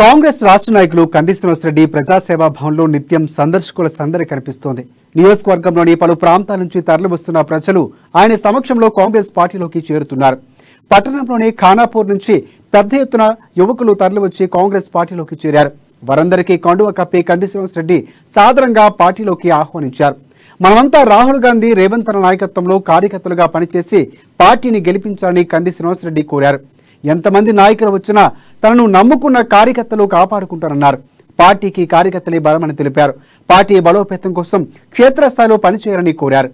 కాంగ్రెస్ రాష్ట్ర నాయకులు కంది శ్రీనివాసరెడ్డి ప్రజాసేవా భవన్లో నిత్యం సందర్శకుల సందడి కనిపిస్తోంది నియోజకవర్గంలోని పలు ప్రాంతాల నుంచి తరలివస్తున్న ప్రజలు ఆయన సమక్షంలో కాంగ్రెస్ పార్టీలోకి చేరుతున్నారు పట్టణంలోని ఖానాపూర్ నుంచి పెద్ద ఎత్తున యువకులు తరలివచ్చి కాంగ్రెస్ పార్టీలోకి చేరారు వారందరికీ కండువ కప్పి కంది శ్రీనివాసరెడ్డి సాదరంగా పార్టీలోకి ఆహ్వానించారు మనమంతా రాహుల్ గాంధీ రేవంత్ ల నాయకత్వంలో కార్యకర్తలుగా పనిచేసి పార్టీని గెలిపించాలని కంది శ్రీనివాసరెడ్డి కోరారు ఎంతమంది నాయకులు వచ్చినా తనను నమ్ముకున్న కార్యకర్తలు కాపాడుకుంటారన్నారు పార్టీకి కార్యకర్తలే బలమని తెలిపారు పార్టీ బలోపేతం కోసం క్షేత్రస్థాయిలో పనిచేయాలని కోరారు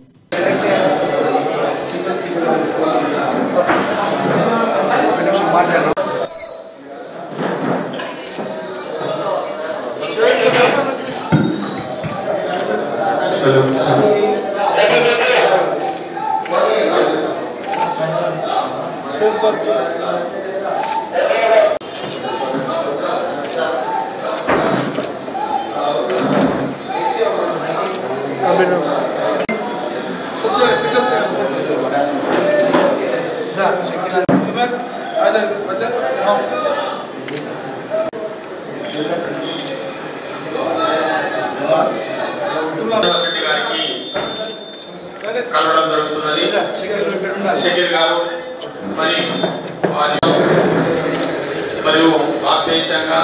రెడ్డి గారికి కలవడం జరుగుతున్నది షకీర్ గారు మరి వారి మరియు ఆప్యాయంగా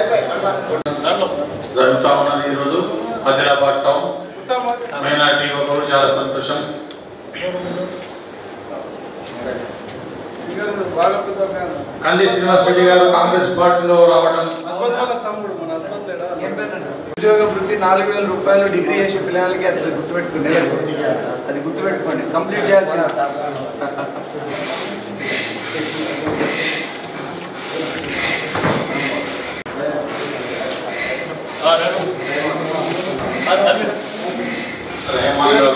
జరుగుతా ఉన్నది ఈరోజు ఆదిలాబాద్ టౌన్ మైనార్టీ యువకులు చాలా సంతోషం కంది శ్రీనివాస్ రెడ్డి గారు కాంగ్రెస్ పార్టీలో రావడం ఉద్యోగ వృత్తి నాలుగు వేల రూపాయలు డిగ్రీ చేసే పిల్లలకి అది గుర్తుపెట్టుకోండి అది గుర్తుపెట్టుకోండి కంప్లీట్ చేయాల్సిన రెహమాన్ గారు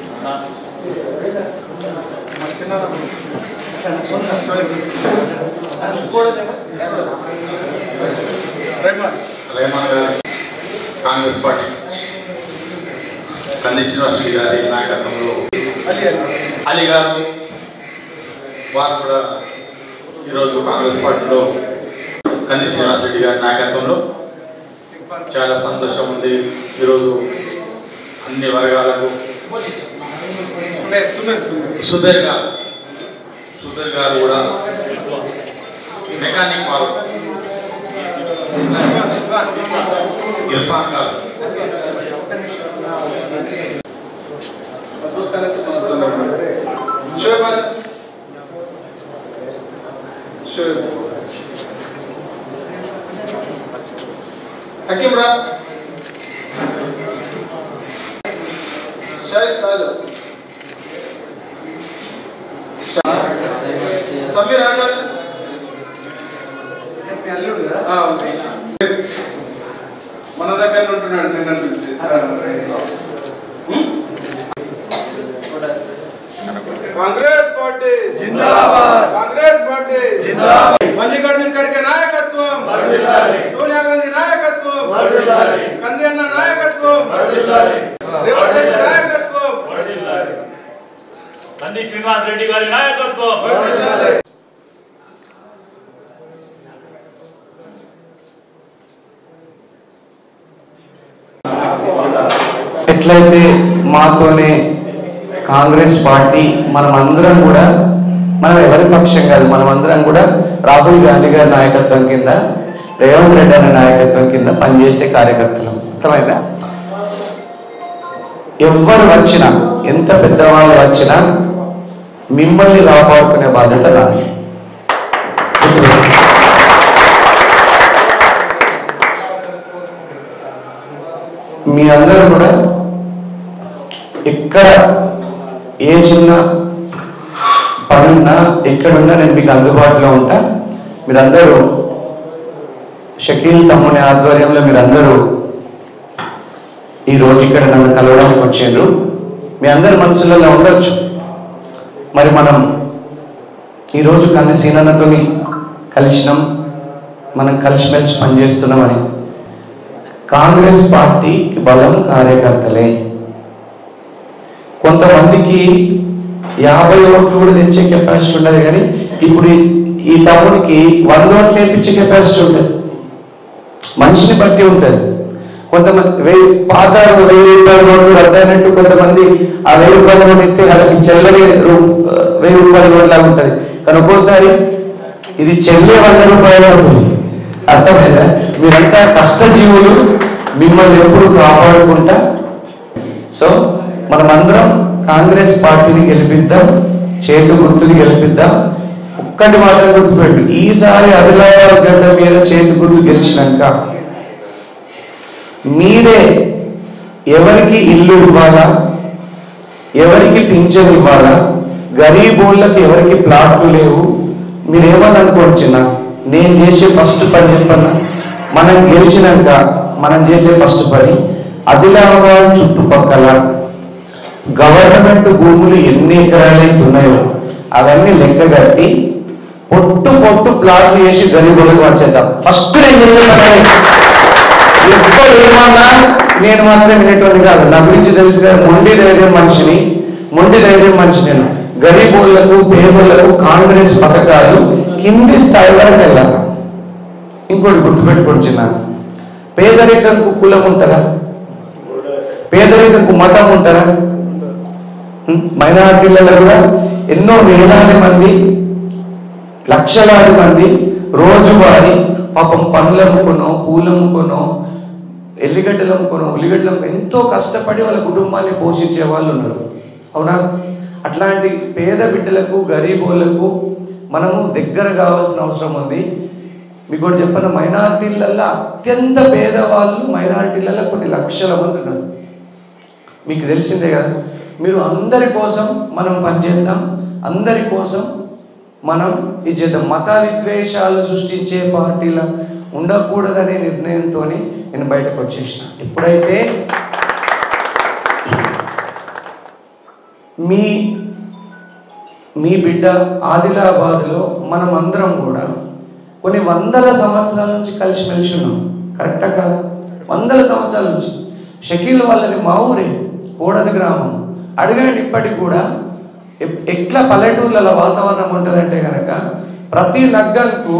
రెహమాన్ గారు కాంగ్రెస్ పార్టీ కంది శ్రీనివాస్ రెడ్డి గారి నాయకత్వంలో అలీ గారు వారు కూడా ఈరోజు కాంగ్రెస్ పార్టీలో కంది శ్రీనివాస్ రెడ్డి గారి నాయకత్వంలో చాలా సంతోషం ఉంది ఈరోజు అన్ని వర్గాలకు సుధీర్ గారు సుధీర్ గారు కూడా మెకానిక్ వారు ఇర్ఫాన్ గారు హకీం రా షాహిద్ కాదు సమీర్ ఆజాద్ ఆ, ఓకే. మన దగ్గర ఉంటున్నాడు నిన్న నుంచి హ్మ్? కాంగ్రెస్ పార్టీ జిందాబాద్ కాంగ్రెస్ పార్టీ జిందాబాద్ మల్లికార్జున్ ఖర్గే నాయకత్వం సోనియా గాంధీ నాయకత్వం కంది అన్న నాయకత్వం రేవంత్ రెడ్డి నాయకత్వం కంది శ్రీనివాస్ రెడ్డి గారి నాయకత్వం ఎట్లయితే మాతోనే కాంగ్రెస్ పార్టీ మనం అందరం కూడా మనం ఎవరి పక్షం కాదు మనం అందరం కూడా రాహుల్ గాంధీ గారి నాయకత్వం కింద రేవంత్ రెడ్డి అనే నాయకత్వం కింద పనిచేసే కార్యకర్తలు అర్థమైందా ఎవ్వరు వచ్చినా ఎంత పెద్దవాళ్ళు వచ్చినా మిమ్మల్ని కాపాడుకునే బాధ్యత నాది మీ అందరూ కూడా ఎక్కడ ఏ చిన్న పనున్నా ఎక్కడున్నా నేను మీకు అందుబాటులో ఉంటా మీరందరూ షకీల్ తమ్ముని ఆధ్వర్యంలో మీరందరూ ఈ రోజు ఇక్కడ నన్ను కలవడానికి వచ్చిండ్రు మీ అందరి మనసులలో ఉండొచ్చు మరి మనం ఈరోజు కంది సీనన్నతోని కలిసినాం మనం కలిసిమెలిసి పనిచేస్తున్నామని కాంగ్రెస్ పార్టీకి బలం కార్యకర్తలే కొంతమందికి యాభై ఓట్లు కూడా తెచ్చే కెపాసిటీ ఉండదు కానీ ఇప్పుడు ఈ- ఈ తమ్ముడికి వంద ఓట్లు నేర్పించే కెపాసిటీ ఉంటుంది బట్టి ఉంటుంది కొంతమంది వెయ్యి పాత వెయ్యి రూపాయల నోట్లు రద్దయినట్టు కొంతమంది ఆ వెయ్యి రూపాయల నోటు ఇస్తే వాళ్ళకి చెల్లని రూ- వెయ్యి రూపాయల నోట్ లాగా ఉంటుంది కానీ ఒక్కోసారి ఇది చెల్లె వంద రూపాయల నోటు అర్థమైందా మీరంతా కష్టజీవులు మిమ్మల్ని ఎప్పుడు కాపాడుకుంటా సో మనమందరం కాంగ్రెస్ పార్టీని గెలిపిద్దాం చేతు గుర్తుని గెలిపిద్దాం ఒక్కటి మాత్రం గుర్తుపెట్టు ఈసారి ఆదిలాబాద్ గడ్డ మీద చేతు గుర్తు గెలిచినాక మీరే ఎవరికి ఇల్లు ఇవ్వాలా ఎవరికి పింఛన్ ఇవ్వాలా గరీబోళ్ళకి ఎవరికి ప్లాట్లు లేవు మీరేమని అనుకోవచ్చున్నా నేను చేసే ఫస్ట్ పని చెప్పన్నా మనం గెలిచినాక మనం చేసే ఫస్ట్ పని ఆదిలాబాద్ చుట్టుపక్కల గవర్నమెంట్ భూములు ఎన్ని ఎకరాలైతే ఉన్నాయో అవన్నీ లెక్క కట్టి పొట్టు పొట్టు ప్లాట్లు వేసి గరీబులకు వచ్చేద్దాం ఫస్ట్ నేను చేసే పని అదే. ఎప్పుడు ఏమన్నా నేను మాత్రం వినేటువంటి కాదు నా గురించి తెలుసు కదా మొండి ధైర్యం మనిషిని మొండి ధైర్యం మనిషి నేను గరీబులకు పేదలకు కాంగ్రెస్ పథకాలు కింది స్థాయి వరకు వెళ్ళాలి ఇంకోటి గుర్తుపెట్టుకోండి చిన్న పేదరికంకు కులం ఉంటుందా పేదరికంకు మతం ఉంటుందా ఉం? మైనారిటీలలో కూడా ఎన్నో వేలాది మంది లక్షలాది మంది రోజువారీ పాపం పండ్లు అమ్ముకునో పూలు అమ్ముకునో ఎల్లిగడ్డలు అమ్ముకునో ఉల్లిగడ్డలు అమ్ముకునో ఎంతో కష్టపడి వాళ్ళ కుటుంబాన్ని పోషించే వాళ్ళు ఉన్నారు అవునా అట్లాంటి పేద బిడ్డలకు గరీబోళ్లకు మనము దగ్గర కావాల్సిన అవసరం ఉంది మీకు కూడా చెప్పిన మైనారిటీలలో అత్యంత పేదవాళ్ళు మైనారిటీలలో కొన్ని లక్షల మంది ఉన్నారు మీకు తెలిసిందే కదా మీరు అందరి కోసం మనం పనిచేద్దాం అందరి కోసం మనం ఇది చేద్దాం మత విద్వేషాలు సృష్టించే పార్టీల ఉండకూడదనే నిర్ణయంతో నేను బయటకు వచ్చేసిన ఎప్పుడైతే మీ మీ బిడ్డ ఆదిలాబాద్లో మనం అందరం కూడా కొన్ని వందల సంవత్సరాల నుంచి కలిసిమెలిసి ఉన్నాం కరెక్టా కాదా వందల సంవత్సరాల నుంచి షకీల్ వాళ్ళని మా ఊరే కోడది గ్రామం అడగండి ఇప్పటికి కూడా ఎ- ఎట్లా పల్లెటూర్లలో వాతావరణం ఉంటుందంటే కనుక ప్రతి లగ్గంకు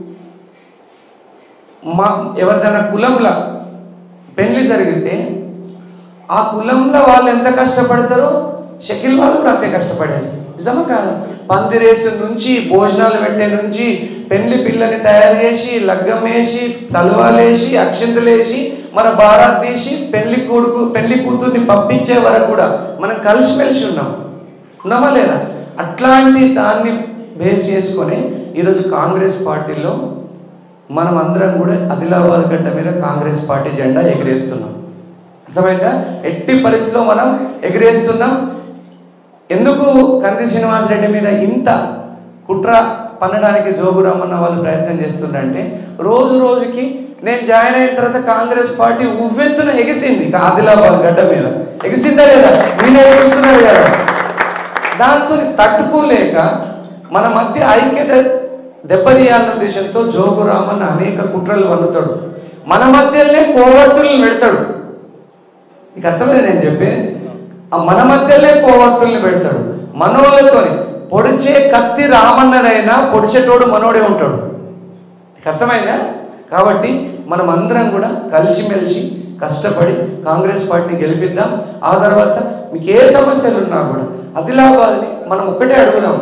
మా ఎవరిదైనా కులంలో పెళ్లి జరిగితే ఆ కులంలో వాళ్ళు ఎంత కష్టపడతారో షకిల్ వాళ్ళు కూడా అంతే కష్టపడారు నిజమా కాదు పందిరేసు నుంచి భోజనాలు పెట్టే నుంచి పెళ్లి పిల్లని తయారు చేసి లగ్గం వేసి తలవాలేసి అక్షంతలేసి మన భారత్ తీసి పెళ్లి కొడుకు పెళ్లి కూతుర్ని పంపించే వరకు కూడా మనం కలిసిమెలిసి ఉన్నాం ఉన్నామా లేదా అట్లాంటి దాన్ని బేస్ చేసుకొని ఈరోజు కాంగ్రెస్ పార్టీలో మనం అందరం కూడా ఆదిలాబాద్ గడ్డ మీద కాంగ్రెస్ పార్టీ జెండా ఎగిరేస్తున్నాం అర్థమైందా ఎట్టి పరిస్థితిలో మనం ఎగిరేస్తున్నాం ఎందుకు కంది శ్రీనివాసరెడ్డి మీద ఇంత కుట్ర పన్నడానికి జోగురామన్న వాళ్ళు ప్రయత్నం చేస్తున్నారంటే రోజు రోజుకి నేను జాయిన్ అయిన తర్వాత కాంగ్రెస్ పార్టీ ఉవ్వెత్తున ఎగిసింది ఆదిలాబాద్ గడ్డ మీద ఎగిసిందా లేదా మీరే చూస్తున్నారు కదా దాంతో తట్టుకోలేక మన మధ్య ఐక్యత దెబ్బతీయాలన్న ఉద్దేశంతో జోగు రామన్న అనేక కుట్రలు వన్నుతాడు మన మధ్యలోనే కోవర్తులను పెడతాడు నీకు అర్థమైంది నేను చెప్పేది ఆ మన మధ్యలోనే కోవర్తుల్ని పెడతాడు మనోళ్ళతోని పొడిచే కత్తి రామన్నదైనా పొడిచేటోడు మనోడే ఉంటాడు నీకు అర్థమైందా కాబట్టి మనం అందరం కూడా కలిసిమెలిసి కష్టపడి కాంగ్రెస్ పార్టీని గెలిపిద్దాం ఆ తర్వాత మీకు ఏ సమస్యలు ఉన్నా కూడా ఆదిలాబాద్ని మనం ఒక్కటే అడుగుదాం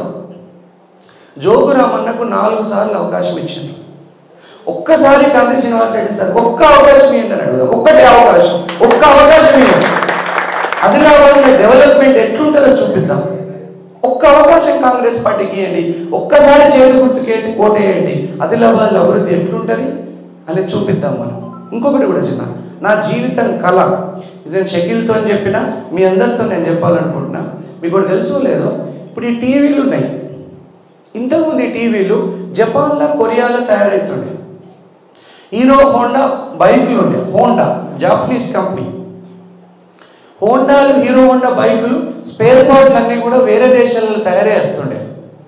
జోగు రామన్నకు నాలుగు సార్లు అవకాశం ఇచ్చింది ఒక్కసారి కాంతి శ్రీనివాస్ రెడ్డి సార్ ఒక్క అవకాశం ఇవ్వండి అని అడుగుదాం ఒక్కటే అవకాశం ఒక్క అవకాశం ఇవ్వండి ఆదిలాబాద్లో డెవలప్మెంట్ ఎట్లుంటుందో చూపిద్దాం ఒక్క అవకాశం కాంగ్రెస్ పార్టీకి ఇవ్వండి ఒక్కసారి చేతి గుర్తుకేంటి కోటేయండి ఆదిలాబాద్ అభివృద్ధి ఎట్లుంటుంది అనేది చూపిద్దాం మనం ఇంకొకటి కూడా చిన్న నా జీవితం కళ ఇది నేను షకీల్తో అని చెప్పిన మీ అందరితో నేను చెప్పాలనుకుంటున్నా మీకు కూడా తెలుసో లేదో ఇప్పుడు ఈ టీవీలు ఉన్నాయి ఇంతకుముందు ఈ టీవీలు జపాన్లో కొరియాలో తయారవుతుండే హీరో హోండా బైకులు ఉండే హోండా జాపనీస్ కంపెనీ హోండాలు హీరో హోండా బైకులు స్పేర్ పార్ట్లు అన్నీ కూడా వేరే దేశాలలో తయారు చేస్తుండే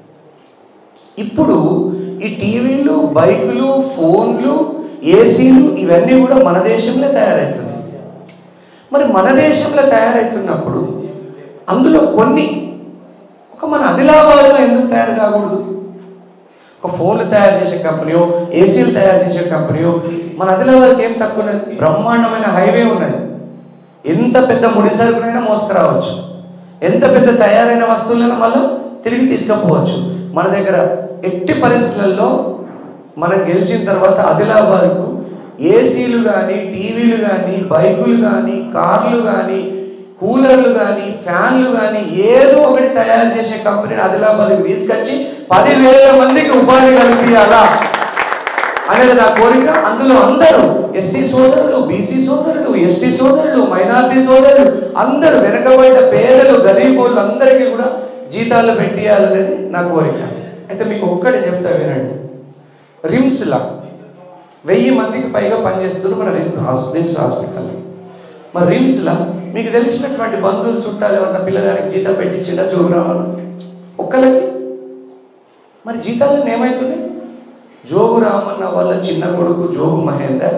ఇప్పుడు ఈ టీవీలు బైకులు ఫోన్లు ఏసీలు ఇవన్నీ కూడా మన దేశంలో తయారవుతున్నాయి మరి మన దేశంలో తయారవుతున్నప్పుడు అందులో కొన్ని ఒక మన ఆదిలాబాద్లో ఎందుకు తయారు కాకూడదు ఒక ఫోన్లు తయారు చేసే కంపెనీ ఏసీలు తయారు చేసే కంపెనీ మన ఆదిలాబాద్కి ఏం తక్కువ ఉన్నది బ్రహ్మాండమైన హైవే ఉన్నది ఎంత పెద్ద ముడి సరుకునైనా మోసుకురావచ్చు ఎంత పెద్ద తయారైన వస్తువులైనా మళ్ళీ తిరిగి తీసుకుపోవచ్చు మన దగ్గర ఎట్టి పరిస్థితులలో మనం గెలిచిన తర్వాత ఆదిలాబాద్కు ఏసీలు కానీ టీవీలు కానీ బైకులు కానీ కార్లు కానీ కూలర్లు కానీ ఫ్యాన్లు కానీ ఏదో ఒకటి తయారు చేసే కంపెనీని ఆదిలాబాద్కి తీసుకొచ్చి పదివేల మందికి ఉపాధి కల్పించాలా అనేది నా కోరిక అందులో అందరూ ఎస్సీ సోదరులు బీసీ సోదరులు ఎస్టీ సోదరులు మైనార్టీ సోదరులు అందరూ వెనకబడ్డ పేదలు గరీబోళ్ళు అందరికీ కూడా జీతాలు పెట్టియాలనేది నా కోరిక అయితే మీకు ఒక్కటి చెప్తా వినండి రిమ్స్లా వెయ్యి మందికి పైగా పనిచేస్తున్నారు మన రిమ్స్ హాస్- రిమ్స్ హాస్పిటల్ మరి రిమ్స్లా మీకు తెలిసినటువంటి బంధువులు చుట్టాలు ఎవరన్నా పిల్లగానికి జీతం పెట్టించిండా జోగురామన్ ఒక్కరికి మరి జీతాలను ఏమవుతుంది జోగు రామన్న వాళ్ళ చిన్న కొడుకు జోగు మహేందర్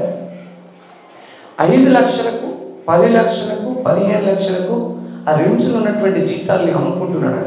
ఐదు లక్షలకు పది లక్షలకు పదిహేను లక్షలకు ఆ రిమ్స్లో ఉన్నటువంటి జీతాల్ని అమ్ముకుంటున్నాడు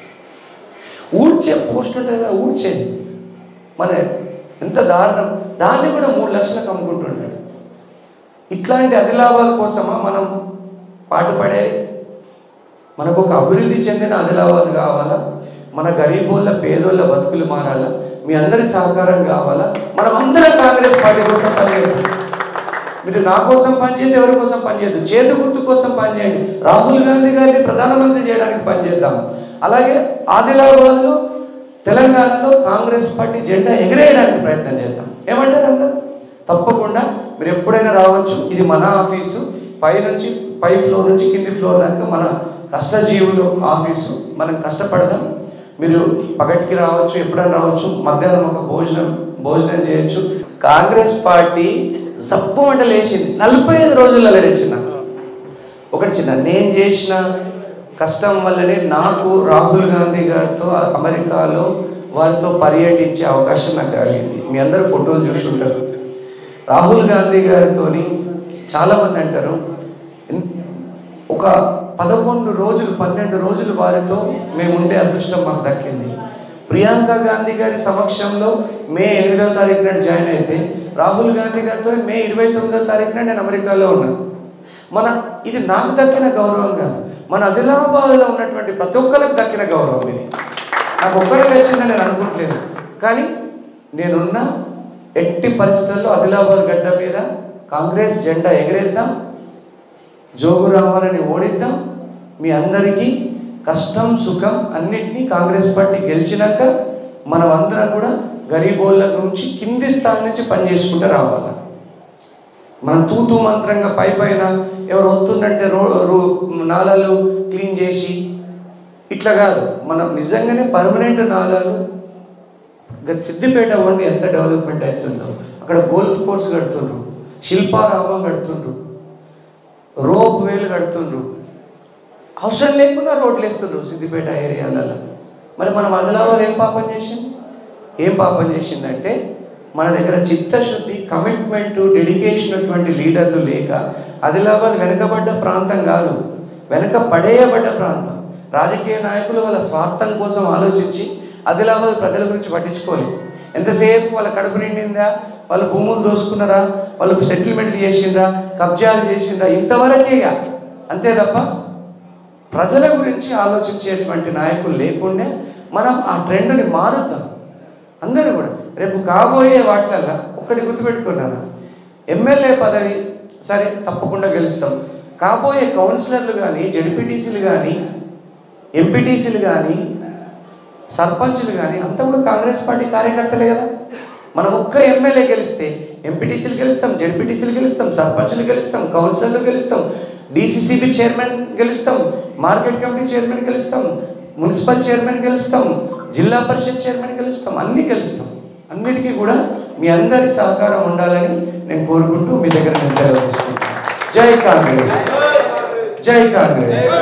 ఊడ్చే పోస్ట్ ఉంటుంది కదా ఊడ్చేది మరి ఎంత దారుణం దాన్ని కూడా మూడు లక్షలకు అమ్ముకుంటున్నాడు ఇట్లాంటి ఆదిలాబాద్ కోసమా మనం పాటుపడేది మనకు ఒక అభివృద్ధి చెందిన ఆదిలాబాద్ కావాలా మన గరీబోళ్ళ పేదోళ్ళ బతుకులు మారాలా మీ అందరి సహకారం కావాలా మనం అందరం కాంగ్రెస్ పార్టీ కోసం పనిచేద్దాం మీరు నా కోసం పనిచేయద్దు ఎవరి కోసం పనిచేయద్దు చేతి గుర్తు కోసం పనిచేయండి రాహుల్ గాంధీ గారిని ప్రధానమంత్రి చేయడానికి పనిచేద్దాం అలాగే ఆదిలాబాద్లో తెలంగాణలో కాంగ్రెస్ పార్టీ జెండా ఎగిరేయడానికి ప్రయత్నం చేద్దాం ఏమంటారు అందరు తప్పకుండా మీరు ఎప్పుడైనా రావచ్చు ఇది మన ఆఫీసు పై నుంచి పై ఫ్లోర్ నుంచి కింది ఫ్లోర్ దాకా మన కష్టజీవులు ఆఫీసు మనం కష్టపడదాం మీరు పగటికి రావచ్చు ఎప్పుడైనా రావచ్చు మధ్యాహ్నం ఒక భోజనం భోజనం చేయొచ్చు కాంగ్రెస్ పార్టీ సప్పు మంట లేచింది నలభై ఐదు రోజుల్లో లేచిన ఒకటి చిన్న నేను చేసిన కష్టం వల్లనే నాకు రాహుల్ గాంధీ గారితో అమెరికాలో వారితో పర్యటించే అవకాశం నాకు కలిగింది మీ అందరూ ఫోటోలు చూసి ఉంటారు రాహుల్ గాంధీ గారితో చాలామంది అంటారు "ఇన్- ఒక పదకొండు రోజులు పన్నెండు రోజులు వారితో మేము ఉండే అదృష్టం మాకు దక్కింది ప్రియాంక గాంధీ గారి సమక్షంలో మే ఎనిమిదవ తారీఖు నాడు జాయిన్ అయితే రాహుల్ గాంధీ గారితో మే ఇరవై తొమ్మిదవ తారీఖున నేను అమెరికాలో ఉన్నాను మన ఇది నాకు దక్కిన గౌరవం కాదు మన ఆదిలాబాద్లో ఉన్నటువంటి ప్రతి ఒక్కరికి దక్కిన గౌరవం ఇది నాకు ఒక్కరికి వచ్చిందని నేను అనుకుంటలేదు కానీ నేనున్న ఎట్టి పరిస్థితుల్లో ఆదిలాబాద్ గడ్డ మీద కాంగ్రెస్ జెండా ఎగిరేద్దాం జోగురామని ఓడిద్దాం మీ అందరికీ కష్టం సుఖం అన్నిటినీ కాంగ్రెస్ పార్టీ గెలిచినాక మనం అందరం కూడా గరీబోళ్ళ నుంచి కింది స్థాయి నుంచి పనిచేసుకుంటూ రావాలి మనం తూతూ మంత్రంగా పై పైన ఎవరు వస్తుందంటే రో రో నాలాలు క్లీన్ చేసి ఇట్లా కాదు మనం నిజంగానే పర్మనెంట్ నాలాలు గత సిద్దిపేట వండి ఎంత డెవలప్మెంట్ అవుతుందో అక్కడ గోల్ఫ్ కోర్స్ కడుతుండ్రు శిల్పారామం కడుతుండ్రు రోప్ వేలు కడుతుండ్రు అవసరం లేకుండా రోడ్లు వేస్తుండ్రు సిద్దిపేట ఏరియాలలో మరి మనం ఆదిలాబాద్ ఏం పాపం చేసింది ఏం పాపం చేసిందంటే మన దగ్గర చిత్తశుద్ధి కమిట్మెంట్ డెడికేషన్ అటువంటి లీడర్లు లేక ఆదిలాబాద్ వెనకబడ్డ ప్రాంతం కాదు వెనక పడేయబడ్డ ప్రాంతం రాజకీయ నాయకులు వాళ్ళ స్వార్థం కోసం ఆలోచించి ఆదిలాబాద్ ప్రజల గురించి పట్టించుకోలేదు ఎంతసేపు వాళ్ళ కడుపు నిండిందా వాళ్ళ భూములు దోసుకున్నారా వాళ్ళు సెటిల్మెంట్లు చేసిండ్రా కబ్జాలు చేసిండ్రా ఇంతవరకే ఇక. అంతే తప్ప ప్రజల గురించి ఆలోచించేటువంటి నాయకులు లేకుండా మనం ఆ ట్రెండ్ని మారుద్దాం అందరూ కూడా రేపు కాబోయే వాటిలల్లా ఒక్కటి గుర్తుపెట్టుకున్నాను ఎమ్మెల్యే పదవి సరే తప్పకుండా గెలుస్తాం కాబోయే కౌన్సిలర్లు కానీ జడ్పీటీసీలు కానీ ఎంపీటీసీలు కానీ సర్పంచులు కానీ అంతా కూడా కాంగ్రెస్ పార్టీ కార్యకర్తలే కదా మనం ఒక్క ఎమ్మెల్యే గెలిస్తే ఎంపీటీసీలు గెలుస్తాం జడ్పీటీసీలు గెలుస్తాం సర్పంచులు గెలుస్తాం కౌన్సిలర్లు గెలుస్తాం డీసీసీబీ చైర్మన్ గెలుస్తాం మార్కెట్ కమిటీ చైర్మన్ గెలుస్తాం మున్సిపల్ చైర్మన్ గెలుస్తాం జిల్లా పరిషత్ చైర్మన్ గెలుస్తాం అన్ని గెలుస్తాం అన్నిటికీ కూడా మీ అందరి సహకారం ఉండాలని నేను కోరుకుంటూ మీ దగ్గర నేను సెలవు తీసుకుంటాను జై కాంగ్రెస్ జై కాంగ్రెస్